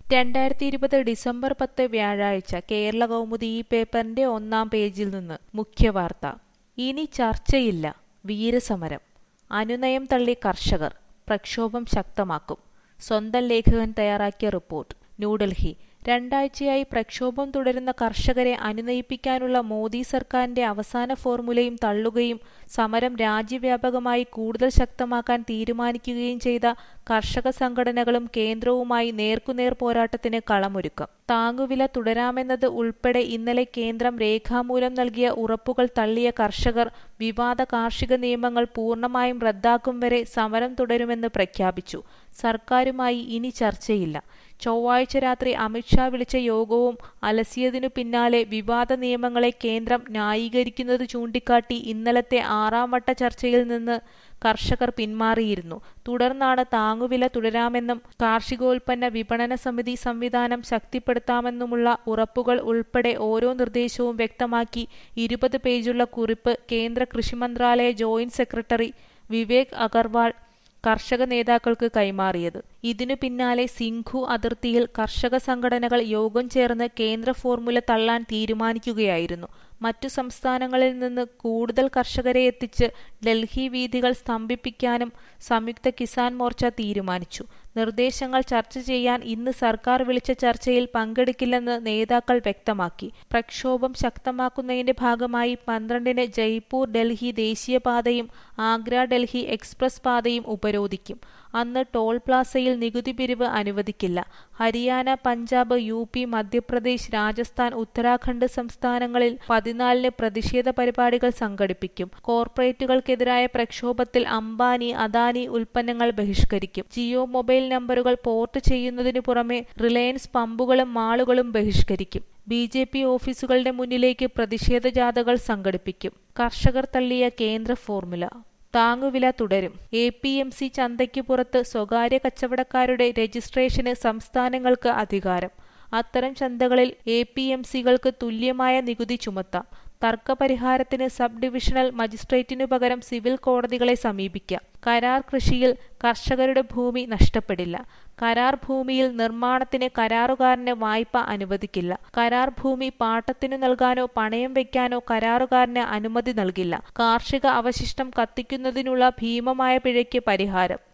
രണ്ടായിരത്തി ഇരുപത് ഡിസംബർ പത്ത് വ്യാഴാഴ്ച കേരള കൗമുദി ഈ പേപ്പറിന്റെ ഒന്നാം പേജിൽ നിന്ന് മുഖ്യവാർത്ത ഇനി ചർച്ചയില്ല വീരസമരം അനുനയം തള്ളി കർഷകർ പ്രക്ഷോഭം ശക്തമാക്കും സ്വന്തം ലേഖകൻ തയ്യാറാക്കിയ റിപ്പോർട്ട് ന്യൂഡൽഹി രണ്ടാഴ്ചയായി പ്രക്ഷോഭം തുടരുന്ന കർഷകരെ അനുനയിപ്പിക്കാനുള്ള മോദി സർക്കാരിന്റെ അവസാന ഫോർമുലയും തള്ളുകയും സമരം രാജ്യവ്യാപകമായി കൂടുതൽ ശക്തമാക്കാൻ തീരുമാനിക്കുകയും ചെയ്ത കർഷക സംഘടനകളും കേന്ദ്രവുമായി നേർക്കുനേർ പോരാട്ടത്തിന് കളമൊരുക്കം താങ്ങുവില തുടരാമെന്നത് ഉൾപ്പെടെ ഇന്നലെ കേന്ദ്രം രേഖാമൂലം നൽകിയ ഉറപ്പുകൾ തള്ളിയ കർഷകർ വിവാദ കാർഷിക നിയമങ്ങൾ പൂർണ്ണമായും റദ്ദാക്കും വരെ സമരം തുടരുമെന്ന് പ്രഖ്യാപിച്ചു സർക്കാരുമായി ഇനി ചർച്ചയില്ല ചൊവ്വാഴ്ച രാത്രി അമിത്ഷാ വിളിച്ച യോഗവും അലസിയതിനു പിന്നാലെ വിവാദ നിയമങ്ങളെ കേന്ദ്രം ന്യായീകരിക്കുന്നത് ചൂണ്ടിക്കാട്ടി ഇന്നലത്തെ ആറാം വട്ട ചർച്ചയിൽ നിന്ന് കർഷകർ പിന്മാറിയിരുന്നു തുടർന്നാണ് താങ്ങുവില തുടരാമെന്നും കാർഷികോൽപ്പന്ന വിപണന സമിതി സംവിധാനം ശക്തിപ്പെടുത്താമെന്നുമുള്ള ഉറപ്പുകൾ ഉൾപ്പെടെ ഓരോ നിർദ്ദേശവും വ്യക്തമാക്കി ഇരുപത് പേജുള്ള കുറിപ്പ് കേന്ദ്ര കൃഷിമന്ത്രാലയ ജോയിന്റ് സെക്രട്ടറി വിവേക് അഗർവാൾ കർഷക നേതാക്കൾക്ക് കൈമാറിയത് ഇതിനു പിന്നാലെ സിംഘു അതിർത്തിയിൽ കർഷക സംഘടനകൾ യോഗം ചേർന്ന് കേന്ദ്ര ഫോർമുല തള്ളാൻ തീരുമാനിക്കുകയായിരുന്നു മറ്റു സംസ്ഥാനങ്ങളിൽ നിന്ന് കൂടുതൽ കർഷകരെ എത്തിച്ച് ഡൽഹി വീഥികൾ സ്തംഭിപ്പിക്കാനും സംയുക്ത കിസാൻ മോർച്ച തീരുമാനിച്ചു നിർദ്ദേശങ്ങൾ ചർച്ച ചെയ്യാൻ ഇന്ന് സർക്കാർ വിളിച്ച ചർച്ചയിൽ പങ്കെടുക്കില്ലെന്ന് നേതാക്കൾ വ്യക്തമാക്കി പ്രക്ഷോഭം ശക്തമാക്കുന്നതിന്റെ ഭാഗമായി പന്ത്രണ്ടിന് ജയ്പൂർ ഡൽഹി ദേശീയപാതയും ആഗ്ര ഡൽഹി എക്സ്പ്രസ് പാതയും ഉപരോധിക്കും അന്ന് ടോൾ പ്ലാസയിൽ നികുതി പിരിവ് അനുവദിക്കില്ല ഹരിയാന പഞ്ചാബ് യു പി മധ്യപ്രദേശ് രാജസ്ഥാൻ ഉത്തരാഖണ്ഡ് സംസ്ഥാനങ്ങളിൽ പതിനാലിന് പ്രതിഷേധ പരിപാടികൾ സംഘടിപ്പിക്കും കോർപ്പറേറ്റുകൾക്കെതിരായ പ്രക്ഷോഭത്തിൽ അംബാനി അദാനി ഉൽപ്പന്നങ്ങൾ ബഹിഷ്കരിക്കും ജിയോ മൊബൈൽ നമ്പറുകൾ പോർട്ട് ചെയ്യുന്നതിനു പുറമെ റിലയൻസ് പമ്പുകളും മാളുകളും ബഹിഷ്കരിക്കും ബി ജെ പി ഓഫീസുകളുടെ മുന്നിലേക്ക് പ്രതിഷേധ ജാഥകൾ സംഘടിപ്പിക്കും കർഷകർ തള്ളിയ കേന്ദ്ര ഫോർമുല താങ്ങുവില തുടരും എ പി എം സി ചന്തയ്ക്ക് പുറത്ത് സ്വകാര്യ കച്ചവടക്കാരുടെ രജിസ്ട്രേഷന് സംസ്ഥാനങ്ങൾക്ക് അധികാരം അത്തരം ചന്തകളിൽ എ പി എം സികൾക്ക് തുല്യമായ നികുതി ചുമത്താം തർക്കപരിഹാരത്തിന് സബ് ഡിവിഷണൽ മജിസ്ട്രേറ്റിനു പകരം സിവിൽ കോടതികളെ സമീപിക്കാം കരാർ കൃഷിയിൽ കർഷകരുടെ ഭൂമി നഷ്ടപ്പെടില്ല കരാർ ഭൂമിയിൽ നിർമ്മാണത്തിന് കരാറുകാരന് വായ്പ അനുവദിക്കില്ല കരാർ ഭൂമി പാട്ടത്തിനു നൽകാനോ പണയം വയ്ക്കാനോ കരാറുകാരന് അനുമതി നൽകില്ല കാർഷിക അവശിഷ്ടം കത്തിക്കുന്നതിനുള്ള ഭീമമായ പിഴയ്ക്ക് പരിഹാരം